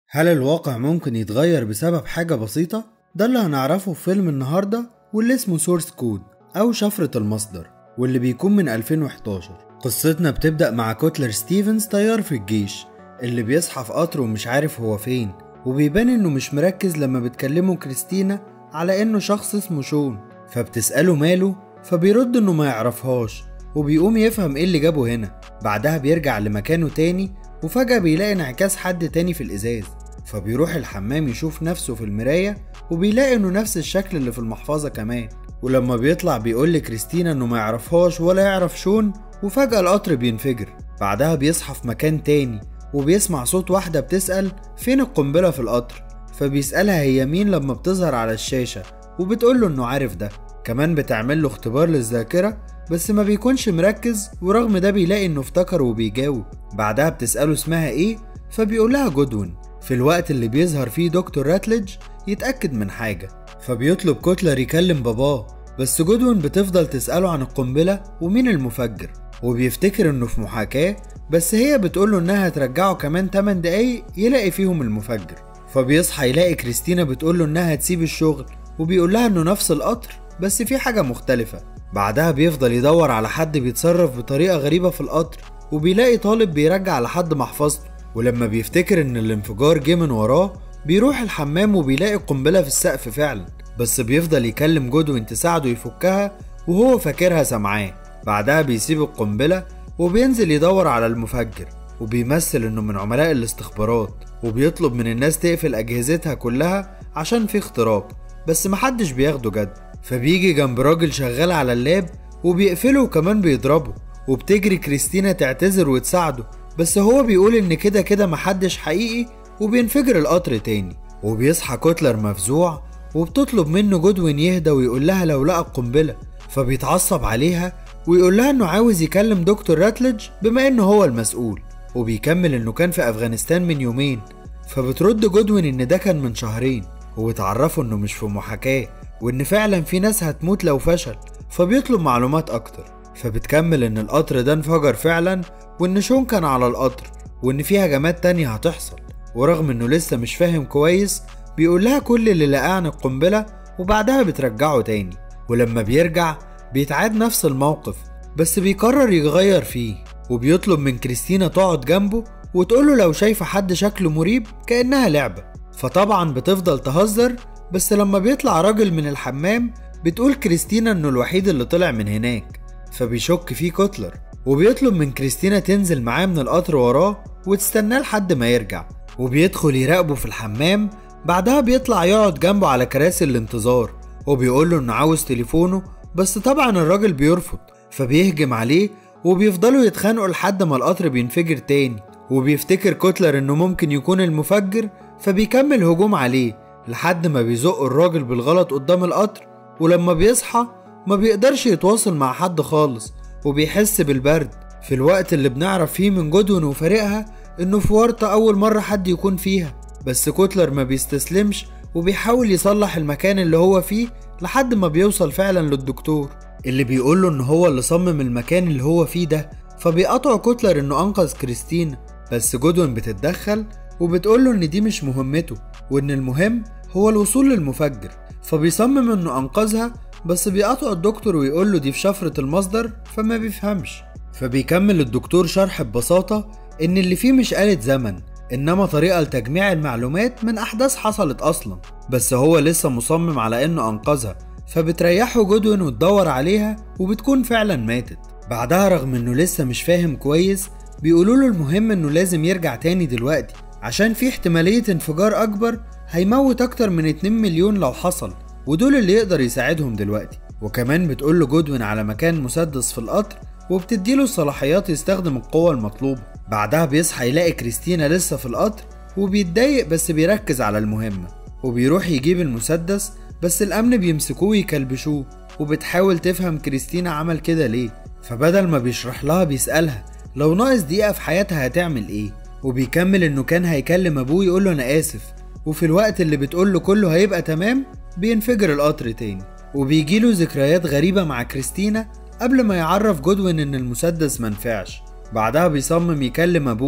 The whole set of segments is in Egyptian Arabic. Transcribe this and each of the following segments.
هل الواقع ممكن يتغير بسبب حاجة بسيطة؟ ده اللي هنعرفه في فيلم النهاردة واللي اسمه سورس كود أو شفرة المصدر واللي بيكون من 2011 قصتنا بتبدأ مع كوتلر ستيفنز طيار في الجيش اللي بيصحى في قطر ومش عارف هو فين وبيبان انه مش مركز لما بتكلمه كريستينا على انه شخص اسمه شون فبتسأله ماله فبيرد انه ما يعرفهاش وبيقوم يفهم ايه اللي جابه هنا بعدها بيرجع لمكانه تاني وفجأة بيلاقي انعكاس حد تاني في الإزاز فبيروح الحمام يشوف نفسه في المراية وبيلاقي انه نفس الشكل اللي في المحفظة كمان ولما بيطلع بيقول لكريستينا انه ما يعرفهاش ولا يعرف شون وفجأة القطر بينفجر بعدها بيصحى في مكان تاني وبيسمع صوت واحدة بتسأل فين القنبلة في القطر فبيسألها هي مين لما بتظهر على الشاشة وبتقوله انه عارف ده كمان بتعمل له اختبار للذاكرة بس ما بيكونش مركز ورغم ده بيلاقي انه افتكر وبيجاوب بعدها بتسأله اسمها ايه فبيقولها جودوين في الوقت اللي بيظهر فيه دكتور راتلج يتأكد من حاجة فبيطلب كوتلر يكلم باباه بس جودوين بتفضل تسأله عن القنبلة ومين المفجر وبيفتكر انه في محاكاة بس هي بتقوله انها هترجعه كمان 8 دقايق يلاقي فيهم المفجر فبيصحى يلاقي كريستينا بتقوله انها هتسيب الشغل وبيقول لها انه نفس القطر بس في حاجة مختلفة بعدها بيفضل يدور على حد بيتصرف بطريقة غريبة في القطر وبيلاقي طالب بيرجع لحد محفظته ولما بيفتكر ان الانفجار جه من وراه بيروح الحمام وبيلاقي قنبلة في السقف فعلا بس بيفضل يكلم جودوين تساعده يفكها وهو فاكرها سامعاه بعدها بيسيب القنبلة وبينزل يدور على المفجر وبيمثل انه من عملاء الاستخبارات وبيطلب من الناس تقفل اجهزتها كلها عشان في اختراق بس محدش بياخده جد فبيجي جنب راجل شغال على اللاب وبيقفله وكمان بيضربه وبتجري كريستينا تعتذر وتساعده بس هو بيقول ان كده كده محدش حقيقي وبينفجر القطر تاني وبيصحى كوتلر مفزوع وبتطلب منه جودوين يهدى ويقول لها لو لقى القنبلة فبيتعصب عليها ويقول لها انه عاوز يكلم دكتور راتلج بما انه هو المسؤول وبيكمل انه كان في افغانستان من يومين فبترد جودوين ان ده كان من شهرين وبتعرفه انه مش في محاكاة وان فعلا في ناس هتموت لو فشل فبيطلب معلومات اكتر فبتكمل ان القطر ده انفجر فعلا وان شون كان على القطر وان في هجمات تانية هتحصل ورغم انه لسه مش فاهم كويس بيقول لها كل اللي لقاه عن القنبلة وبعدها بترجعه تاني ولما بيرجع بيتعاد نفس الموقف بس بيقرر يغير فيه وبيطلب من كريستينا تقعد جنبه وتقوله لو شايفة حد شكله مريب كأنها لعبة فطبعا بتفضل تهزر بس لما بيطلع راجل من الحمام بتقول كريستينا انه الوحيد اللي طلع من هناك فبيشك فيه كوتلر وبيطلب من كريستينا تنزل معاه من القطر وراه وتستناه لحد ما يرجع وبيدخل يراقبه في الحمام بعدها بيطلع يقعد جنبه على كراسي الانتظار وبيقول له انه عاوز تليفونه بس طبعا الراجل بيرفض فبيهجم عليه وبيفضلوا يتخانقوا لحد ما القطر بينفجر تاني وبيفتكر كوتلر انه ممكن يكون المفجر فبيكمل هجوم عليه لحد ما بيزق الراجل بالغلط قدام القطر ولما بيصحى ما بيقدرش يتواصل مع حد خالص وبيحس بالبرد في الوقت اللي بنعرف فيه من جودون وفريقها انه في ورطة اول مرة حد يكون فيها بس كوتلر ما بيستسلمش وبيحاول يصلح المكان اللي هو فيه لحد ما بيوصل فعلا للدكتور اللي بيقوله ان هو اللي صمم المكان اللي هو فيه ده فبيقطع كوتلر انه انقذ كريستينا بس جودوين بتتدخل وبتقوله ان دي مش مهمته وان المهم هو الوصول للمفجر فبيصمم انه انقذها بس بيقطع الدكتور ويقول له دي في شفرة المصدر فما بيفهمش فبيكمل الدكتور شرح ببساطة إن اللي فيه مش آلة زمن إنما طريقة لتجميع المعلومات من أحداث حصلت أصلا بس هو لسه مصمم على إنه أنقذها فبتريحه جودوين وتدور عليها وبتكون فعلا ماتت بعدها رغم إنه لسه مش فاهم كويس بيقولوا له المهم إنه لازم يرجع تاني دلوقتي عشان في احتمالية انفجار أكبر هيموت أكتر من 2 مليون لو حصل ودول اللي يقدر يساعدهم دلوقتي وكمان بتقول له جودوين على مكان مسدس في القطر وبتديله الصلاحيات يستخدم القوة المطلوبة بعدها بيصحى يلاقي كريستينا لسه في القطر وبيتضايق بس بيركز على المهمة وبيروح يجيب المسدس بس الأمن بيمسكوه ويكلبشوه وبتحاول تفهم كريستينا عمل كده ليه فبدل ما بيشرح لها بيسألها لو ناقص دقيقة في حياتها هتعمل ايه وبيكمل انه كان هيكلم ابوه يقول له انا اسف وفي الوقت اللي بتقول له كله هيبقى تمام بينفجر القطر تاني وبيجيله ذكريات غريبة مع كريستينا قبل ما يعرف جودوين ان المسدس منفعش بعدها بيصمم يكلم ابوه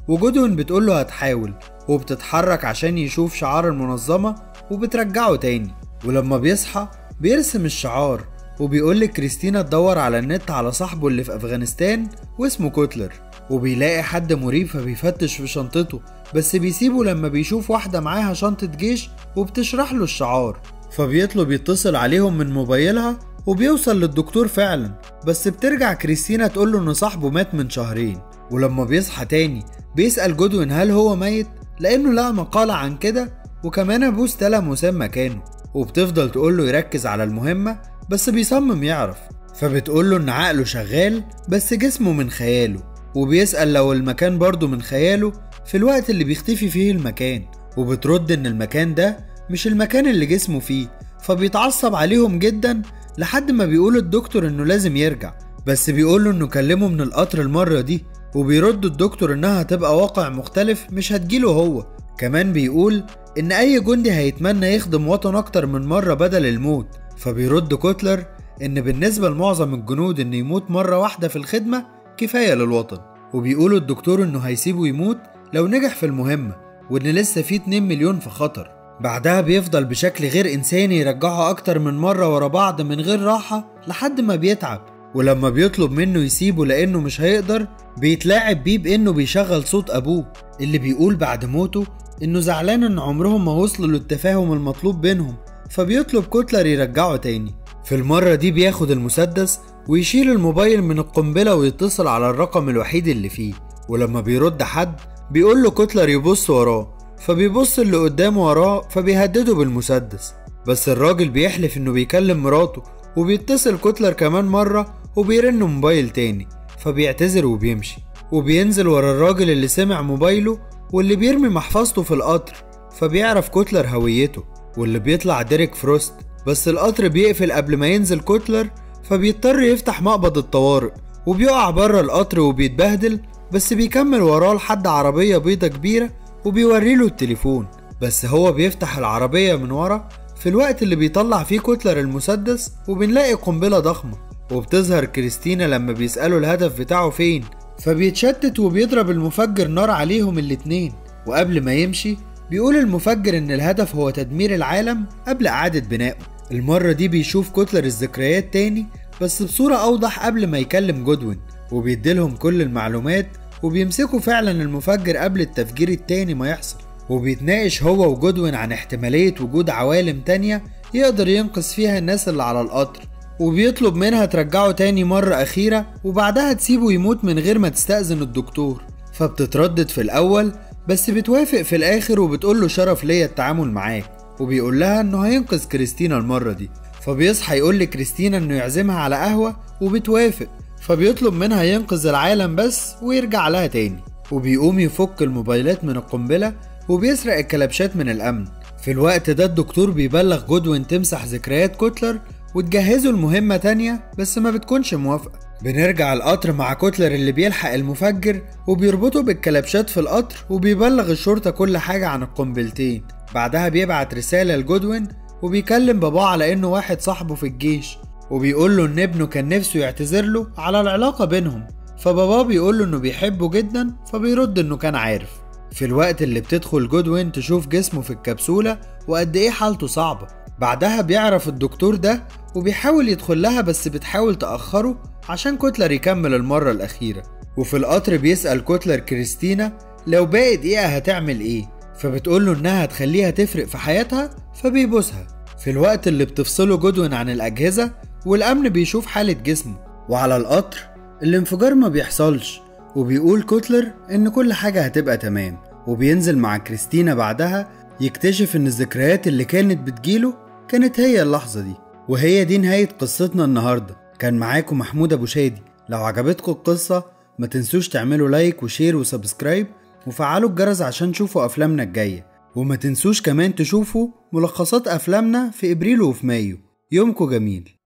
وجودوين بتقوله هتحاول وبتتحرك عشان يشوف شعار المنظمة وبترجعه تاني ولما بيصحى بيرسم الشعار وبيقول كريستينا تدور على النت على صاحبه اللي في أفغانستان واسمه كوتلر وبيلاقي حد مريب فبيفتش في شنطته بس بيسيبه لما بيشوف واحدة معاها شنطة جيش وبتشرح له الشعار فبيطلب يتصل عليهم من موبايلها وبيوصل للدكتور فعلا بس بترجع كريستينا تقول له ان صاحبه مات من شهرين ولما بيصحى تاني بيسأل جودوين هل هو ميت لانه لقى مقالة عن كده وكمان ابوه استلم وسام مكانه وبتفضل تقول له يركز على المهمة بس بيصمم يعرف فبتقول له ان عقله شغال بس جسمه من خياله وبيسأل لو المكان برضه من خياله في الوقت اللي بيختفي فيه المكان وبترد ان المكان ده مش المكان اللي جسمه فيه فبيتعصب عليهم جدا لحد ما بيقول الدكتور انه لازم يرجع بس بيقوله انه كلمه من القطر المرة دي وبيرد الدكتور انها هتبقى واقع مختلف مش هتجيله هو كمان بيقول ان اي جندي هيتمنى يخدم وطن اكتر من مرة بدل الموت فبيرد كوتلر ان بالنسبة لمعظم الجنود ان يموت مرة واحدة في الخدمة كفاية للوطن وبيقولوا الدكتور انه هيسيبه يموت لو نجح في المهمة وان لسه في 2 مليون في خطر بعدها بيفضل بشكل غير انساني يرجعه اكتر من مرة ورا بعض من غير راحة لحد ما بيتعب ولما بيطلب منه يسيبه لانه مش هيقدر بيتلاعب بيه بانه بيشغل صوت ابوه اللي بيقول بعد موته انه زعلان ان عمرهم ما وصلوا للتفاهم المطلوب بينهم فبيطلب كوتلر يرجعه تاني في المرة دي بياخد المسدس ويشيل الموبايل من القنبلة ويتصل على الرقم الوحيد اللي فيه ولما بيرد حد بيقول له كوتلر يبص وراه فبيبص اللي قدامه وراه فبيهدده بالمسدس بس الراجل بيحلف انه بيكلم مراته وبيتصل كوتلر كمان مرة وبيرن موبايل تاني فبيعتذر وبيمشي وبينزل ورا الراجل اللي سمع موبايله واللي بيرمي محفظته في القطر فبيعرف كوتلر هويته واللي بيطلع ديريك فروست بس القطر بيقفل قبل ما ينزل كوتلر فبيضطر يفتح مقبض الطوارئ وبيقع بره القطر وبيتبهدل بس بيكمل وراه لحد عربية بيضة كبيرة وبيوريله التليفون بس هو بيفتح العربية من ورا في الوقت اللي بيطلع فيه كوتلر المسدس وبنلاقي قنبلة ضخمة وبتظهر كريستينا لما بيسألوا الهدف بتاعه فين فبيتشتت وبيضرب المفجر نار عليهم الاتنين وقبل ما يمشي بيقول المفجر ان الهدف هو تدمير العالم قبل اعادة بنائه المرة دي بيشوف كوتلر الذكريات تاني بس بصورة اوضح قبل ما يكلم جودوين وبيديلهم كل المعلومات وبيمسكوا فعلا المفجر قبل التفجير التاني ما يحصل وبيتناقش هو وجودوين عن احتمالية وجود عوالم تانية يقدر ينقذ فيها الناس اللي على القطر وبيطلب منها ترجعه تاني مرة أخيرة وبعدها تسيبه يموت من غير ما تستأذن الدكتور فبتتردد في الأول بس بتوافق في الآخر وبتقول له شرف ليا التعامل معاك وبيقول لها إنه هينقذ كريستينا المرة دي فبيصحى يقول لكريستينا إنه يعزمها على قهوة وبتوافق فبيطلب منها ينقذ العالم بس ويرجع لها تاني وبيقوم يفك الموبايلات من القنبلة وبيسرق الكلبشات من الأمن في الوقت ده الدكتور بيبلغ جودوين تمسح ذكريات كوتلر وتجهزه لمهمة تانية بس ما بتكونش موافقة بنرجع القطر مع كوتلر اللي بيلحق المفجر وبيربطه بالكلبشات في القطر وبيبلغ الشرطة كل حاجة عن القنبلتين بعدها بيبعت رسالة لجودوين وبيكلم باباه على انه واحد صاحبه في الجيش وبيقول له ان ابنه كان نفسه يعتذر له على العلاقة بينهم فباباه بيقول له انه بيحبه جدا فبيرد انه كان عارف في الوقت اللي بتدخل جودوين تشوف جسمه في الكبسولة وقد ايه حالته صعبة بعدها بيعرف الدكتور ده وبيحاول يدخل لها بس بتحاول تأخره عشان كوتلر يكمل المرة الأخيرة وفي القطر بيسأل كوتلر كريستينا لو باقي دقيقة هتعمل ايه فبتقول له انها هتخليها تفرق في حياتها فبيبوسها في الوقت اللي بتفصله جودوين عن الأجهزة والأمن بيشوف حالة جسمه وعلى القطر الانفجار ما بيحصلش وبيقول كوتلر إن كل حاجة هتبقى تمام وبينزل مع كريستينا بعدها يكتشف إن الذكريات اللي كانت بتجيله كانت هي اللحظة دي وهي دي نهاية قصتنا النهاردة كان معاكم محمود أبو شادي لو عجبتكم القصة ما تنسوش تعملوا لايك وشير وسبسكرايب وفعلوا الجرس عشان تشوفوا أفلامنا الجاية وما تنسوش كمان تشوفوا ملخصات أفلامنا في إبريل وفي مايو يومكم جميل